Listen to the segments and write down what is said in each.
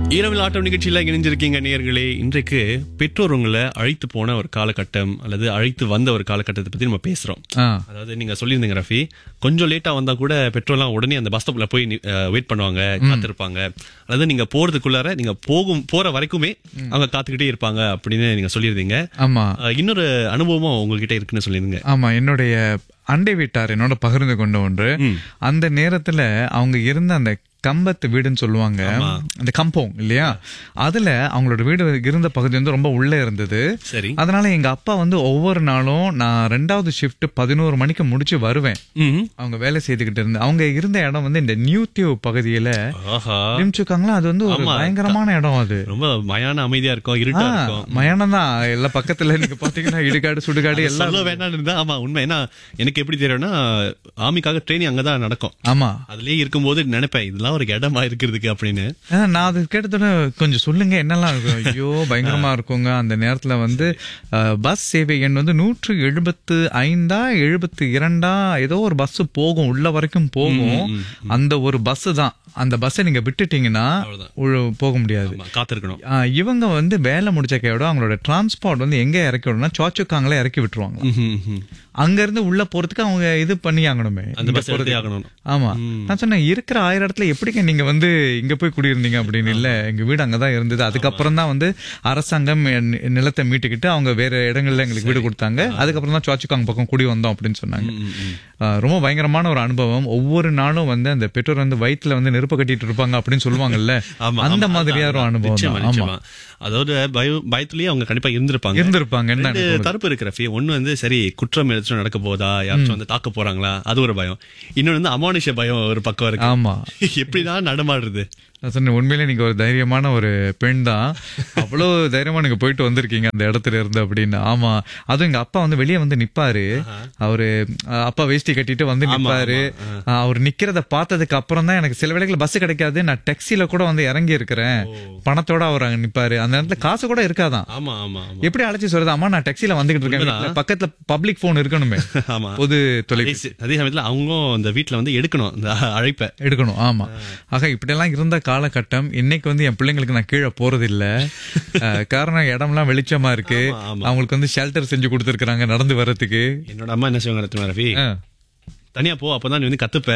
இரவில் ஆட்டம் நிகழ்ச்சியில இணைஞ்சிருக்கீங்க நேயர்களே இன்றைக்கு பெற்றோர் உங்களை அழைத்து போன ஒரு காலகட்டம் அல்லது அழைத்து வந்த ஒரு காலகட்டத்தை பத்தி நம்ம பேசுறோம் ஆ அதாவது நீங்க சொல்லியிருந்தீங்க ரஃபி கொஞ்சம் லேட்டா வந்தா கூட பெட்ரோல்லாம் உடனே அந்த பஸ் ஸ்டாப்ல போய் வெயிட் பண்ணுவாங்க காத்திருப்பாங்க அதாவது நீங்க போறதுக்குள்ளார நீங்க போகும் போற வரைக்குமே அவங்க காத்துக்கிட்டே இருப்பாங்க அப்படின்னு நீங்க சொல்லியிருந்தீங்க ஆமா அஹ், இன்னொரு அனுபவமும் உங்ககிட்ட இருக்குன்னு சொல்லியிருந்தீங்க ஆமா என்னுடைய அண்டை வீட்டார் என்னோட பகிர்ந்து கொண்ட ஒன்று அந்த நேரத்துல அவங்க இருந்த அந்த கம்பத்து வீடுன்னு சொல்லுவாங்க அந்த கம்பௌண்ட் இல்லையா அதுல அவங்களோட வீடு இருந்த பகுதி வந்து ரொம்ப உள்ள இருந்தது சரி அதனால எங்க அப்பா வந்து ஒவ்வொரு நாளும் நான் ரெண்டாவது ஷிஃப்ட் பதினோரு மணிக்கு முடிச்சு வருவேன் ம் அவங்க வேலை செய்துகிட்டு இருந்து அவங்க இருந்த இடம் வந்து இந்த நியூ டியூ பகுதியில ஆஹா நிமிச்சுக்காங்களா அது வந்து ஒரு ஆமா. பயங்கரமான இடம் அது ரொம்ப மயான அமைதியா இருக்கும் இருட்டா இருக்கும் மயானம் தான் எல்லா பக்கத்துல நீங்க பாத்தீங்கன்னா இடுகாடு சுடுகாடு எல்லாம் சொல்ல வேண்டாம்னு இருந்தா ஆமா உண்மை ஏன்னா எனக்கு எப்படி தெரியும்னா ஆமிக்காக ட்ரைனிங் அங்கதான் நடக்கும் ஆமா அதுலயே இருக்கும்போது நினைப்பேன் இதெல்லாம் ஒரு இடமா இருக்கிறதுக்கு அப்படின்னு ஆ, நான் அது கேட்டதோட கொஞ்சம் சொல்லுங்க என்னெல்லாம் இருக்கும் ஐயோ பயங்கரமா இருக்குங்க அந்த நேரத்துல வந்து அஹ், பஸ் சேவை எண் வந்து நூற்று எழுபத்து ஐந்தா எழுபத்து இரண்டா ஏதோ ஒரு பஸ் போகும் உள்ள வரைக்கும் போகும் அந்த ஒரு பஸ் தான் அந்த பஸ்ஸை நீங்க விட்டுட்டீங்கன்னா அவ்வளவுதான். உள்ள- போக முடியாது ஆமா, காத்திருக்கணும் ஆ, இவங்க வந்து வேலை முடிச்ச கையோட அவங்களோட டிரான்ஸ்போர்ட் வந்து எங்க இறக்கி விடணும்னா சோச்சுக்காங்களே இறக்கி விட்டுருவாங்க ம்ஹும், ம்ஹும். அங்க இருந்து உள்ள போறதுக்கு அவங்க இது பண்ணி ஆகணுமே அந்த இங்க பஸ் எடுத்தே போறதுக்கு. ஆகணும் ஆமா நான் சொன்னேன் இருக்கிற ஆயிரம் இடத்துல எப்படிங்க நீங்க வந்து இங்க போய் குடியிருந்தீங்க அப்படின்னு இல்ல எங்க வீடு அங்கதான் இருந்தது அதுக்கப்புறம் தான் வந்து அரசாங்கம் என் நிலத்தை மீட்டுக்கிட்டு அவங்க வேற இடங்கள்ல எங்களுக்கு வீடு கொடுத்தாங்க அதுக்கப்புறம் தான் சோச்சுக்காங்க பக்கம் குடி வந்தோம் அப்படின்னு சொன்னாங்க ம், ம். ஆ, ரொம்ப பயங்கரமான ஒரு அனுபவம் ஒவ்வொரு நாளும் வந்து அந்த பெற்றோர் வந்து வயித்துல வந்து நெருப்பு கட்டிட்டு இருப்பாங்க அப்படின்னு சொல்லுவாங்கல்ல ஆமா, அந்த ஆமா, மாதிரியா ஒரு அதான், அனுபவம் நிச்சயமா, தான். ஆமா நிச்சயமா. அதோட பய- பயத்திலேயே அவங்க கண்டிப்பா இருந்திருப்பாங்க இருந்திருப்பாங்க என்ன ரெண்டு தரப்பு இருக்கிற ஃபீ ஒண்ணு வந்து சரி குற்றம் எதாச்சும் நடக்க போதா யாராச்சும் வந்து தாக்க போறாங்களா அது ஒரு பயம் இன்னொன்னு வந்து அமானுஷ பயம் ஒரு பக்கம் இருக்கு ஆமா எப்படிதான் நடமாடுறது நான் சொன்னேன் உண்மையிலே நீங்க ஒரு தைரியமான ஒரு பெண் தான் அவ்வளவு தைரியமா நீங்க போயிட்டு வந்திருக்கீங்க அந்த இடத்துல இருந்து அப்படின்னு ஆமா அதுவும் எங்க அப்பா வந்து வெளியே வந்து நிப்பாரு அவரு அஹ், அப்பா வேஷ்டி கட்டிட்டு வந்து நிப்பாரு அஹ், அவர் நிக்கிறத பார்த்ததுக்கு அப்புறம் தான் எனக்கு சில வேளைகள் பஸ் கிடைக்காது நான் டாக்ஸில கூட வந்து இறங்கி இருக்கிறேன் பணத்தோட அவர் அங்க நிப்பாரு அந்த நேரத்துல காசு கூட இருக்காதான் ஆமா ஆமா ஆமா எப்படி அழைச்சி சொல்றது அம்மா நான் டாக்ஸில வந்துகிட்டு இருக்கேன் வீட்டுல பக்கத்துல பப்ளிக் போன் இருக்கணுமே ஆமா பொது அதே தொலைபேசி சி- அதே சமயத்துல அவங்களும் அந்த வீட்ல வந்து எடுக்கணும் இந்த அழைப்பை எடுக்கணும் ஆமா ஆக இப்படியெல்லாம் இருந்த காலகட்டம் இன்னைக்கு வந்து என் பிள்ளைங்களுக்கு நான் கீழே போறது இல்ல அஹ், காரணம் இடம்லாம் வெளிச்சமா இருக்கு ஆமா, ஆமா. அவங்களுக்கு வந்து ஷெல்டர் செஞ்சு கொடுத்துருக்காங்க நடந்து வர்றதுக்கு என்னோட அம்மா என்ன செய்வாங்க ரத்னா ரவி அஹ், தனியா போ அப்பதான் நீ வந்து கத்துப்ப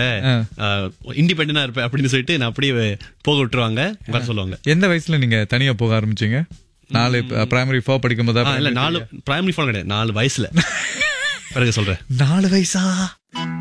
இண்டிபெண்டா இருப்ப அப்படின்னு சொல்லிட்டு நான் அப்படியே போக விட்டுருவாங்க வர சொல்லுவாங்க எந்த வயசுல நீங்க தனியா போக ஆரம்பிச்சீங்க நாலு பிரைமரி ஃபோர் படிக்கும் போதா ஆ, இல்ல நாலு பிரைமரி ஃபோன் கிடையாது நாலு வயசுல பிறகு சொல்றேன் நாலு வயசா